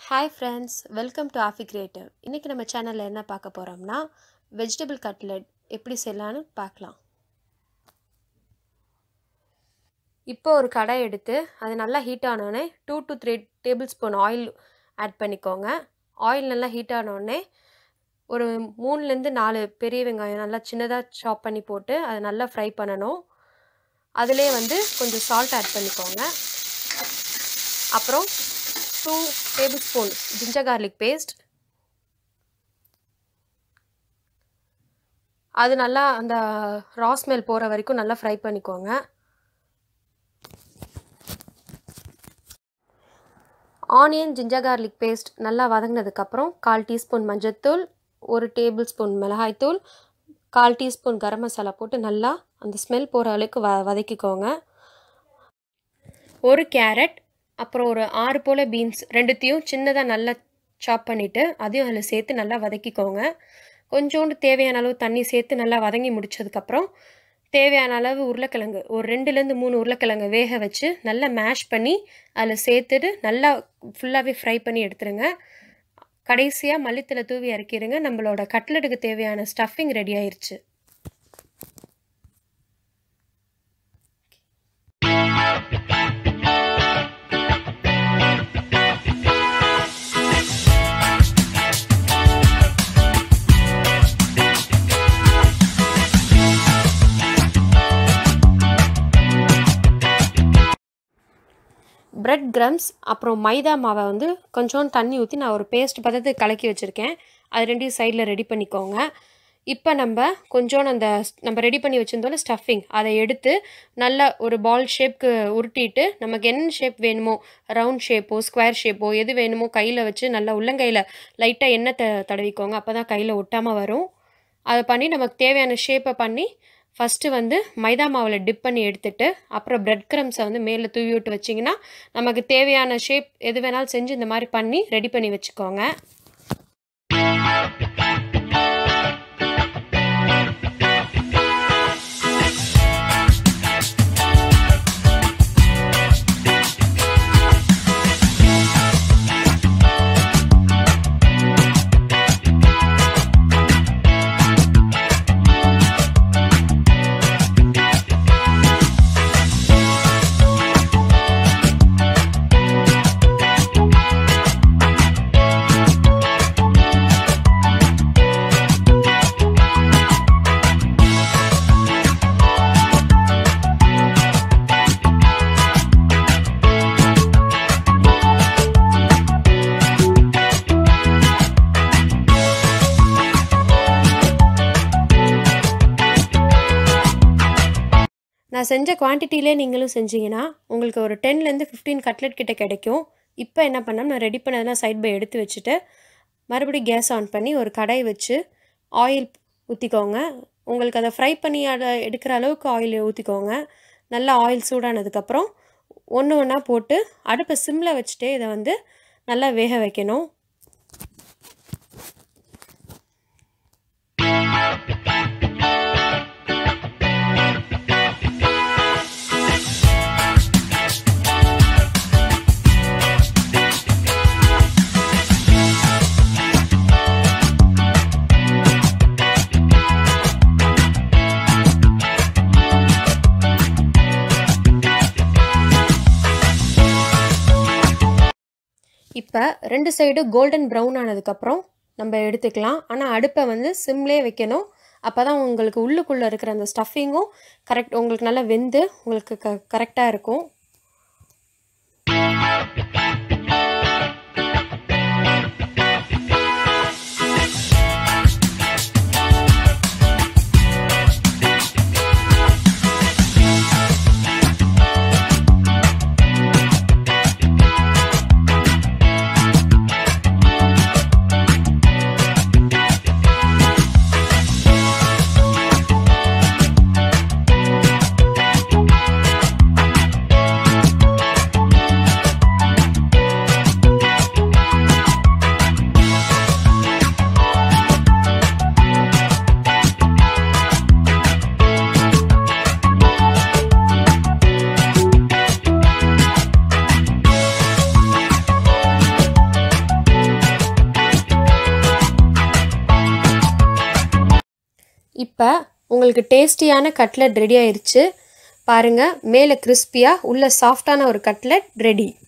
hi friends welcome to Aafi creative இன்றைக்கி நம்ம சேனலில் என்ன பார்க்க போகிறோம்னா வெஜிடபிள் கட்லெட் எப்படி செய்யலான்னு பார்க்கலாம் இப்போ ஒரு கடாய் எடுத்து அது நல்லா ஹீட் ஆனோடனே two to three tablespoon oil add பண்ணிக்கோங்க ஆயில் நல்லா ஹீட் ஆனோடனே ஒரு மூணுலேருந்து நாலு பெரிய வெங்காயம் நல்லா சின்னதாக சாப் பண்ணி போட்டு அதை நல்லா ஃப்ரை பண்ணணும் அதிலே வந்து கொஞ்சம் சால்ட் ஆட் பண்ணிக்கோங்க அப்புறம் two tablespoon ginger garlic paste அது நல்லா அந்த ரா ஸ்மெல் போகிற வரைக்கும் நல்லா ஃப்ரை பண்ணிக்கோங்க ஆனியன் ஜிஞ்சர் கார்லிக் பேஸ்ட் நல்லா வதங்கினதுக்கப்புறம் கால் டீஸ்பூன் மஞ்சத்தூள் ஒரு டேபிள் ஸ்பூன் மிளகாய்த்தூள் கால் டீஸ்பூன் கரம் மசாலா போட்டு நல்லா அந்த ஸ்மெல் போகிற அளவுக்கு வ வதக்கிக்கோங்க ஒரு கேரட் அப்புறம் ஒரு ஆறு போல் பீன்ஸ் ரெண்டுத்தையும் சின்னதாக நல்லா சாப் பண்ணிவிட்டு அதையும் அதில் சேர்த்து நல்லா வதக்கிக்கோங்க கொஞ்சோண்டு தேவையான அளவு தண்ணி சேர்த்து நல்லா வதங்கி முடித்ததுக்கப்புறம் தேவையான அளவு உருளைக்கிழங்கு ஒரு ரெண்டுலேருந்து மூணு உருளைக்கிழங்கு வேக வச்சு நல்லா மேஷ் பண்ணி அதில் சேர்த்துட்டு நல்லா ஃபுல்லாகவே ஃப்ரை பண்ணி எடுத்துருங்க கடைசியாக மல்லித்தலை தூவி இறக்கிடுங்க நம்மளோட கட்லெட்டுக்கு தேவையான ஸ்டஃபிங் ரெடி ஆயிடுச்சு பிரெட் கிரம்ஸ் அப்புறம் மைதா மாவை வந்து கொஞ்சோண்டு தண்ணி ஊற்றி நான் ஒரு பேஸ்ட் பதத்துக்கு கலக்கி வச்சுருக்கேன் அது ரெண்டையும் சைடில் ரெடி பண்ணிக்கோங்க இப்போ நம்ம கொஞ்சோண்டு அந்த நம்ம ரெடி பண்ணி வச்சுருந்தோம்ல ஸ்டஃபிங் அதை எடுத்து நல்ல ஒரு பால் ஷேப்க்கு உருட்டிட்டு நமக்கு என்ன ஷேப் வேணுமோ ரவுண்ட் ஷேப்போ ஸ்கொயர் ஷேப்போ எது வேணுமோ கையில் வச்சு நல்லா உள்ளங்கையில் லைட்டாக எண்ணெய் த தடவிக்கோங்க அப்போ தான் கையில் ஒட்டாமல் வரும் அதை பண்ணி நமக்கு தேவையான ஷேப்பை பண்ணி ஃபஸ்ட்டு வந்து மைதா மாவில் டிப் பண்ணி எடுத்துட்டு அப்புறம் ப்ரெட் க்ரம்ஸை வந்து மேலே தூவி விட்டு வச்சிங்கன்னா நமக்கு தேவையான ஷேப் எது வேணாலும் செஞ்சு இந்த மாதிரி பண்ணி ரெடி பண்ணி வச்சுக்கோங்க நான் செஞ்ச குவான்டிட்டிலே நீங்களும் செஞ்சீங்கன்னா உங்களுக்கு ஒரு டென்லேருந்து ஃபிஃப்டீன் கட்லெட் கிட்ட கிடைக்கும் இப்போ என்ன பண்ணோம் நான் ரெடி பண்ணதெல்லாம் சைட் பை எடுத்து வச்சுட்டு மறுபடியும் கேஸ் ஆன் பண்ணி ஒரு கடாய் வச்சு ஆயில் ஊற்றிக்கோங்க உங்களுக்கு அதை ஃப்ரை பண்ணி அதை எடுக்கிற அளவுக்கு ஆயில் ஊற்றிக்கோங்க நல்லா ஆயில் சூடானதுக்கப்புறம் ஒன்று ஒன்றா போட்டு அடுப்பை சிம்மில் வச்சுட்டே இதை வந்து நல்லா வேக வைக்கணும் இப்போ ரெண்டு சைடு கோல்டன் ப்ரௌன் ஆனதுக்கப்புறம் நம்ம எடுத்துக்கலாம் ஆனால் அடுப்பை வந்து சிம்லே வைக்கணும் அப்போ தான் உங்களுக்கு உள்ளுக்குள்ளே இருக்கிற அந்த ஸ்டஃபிங்கும் கரெக்ட் உங்களுக்கு நல்லா வெந்து உங்களுக்கு க கரெக்டாக இருக்கும் இப்போ உங்களுக்கு டேஸ்டியான கட்லெட் ரெடி ஆயிருச்சு பாருங்கள் மேலே கிறிஸ்பியாக உள்ள சாஃப்டான ஒரு கட்லெட் ரெடி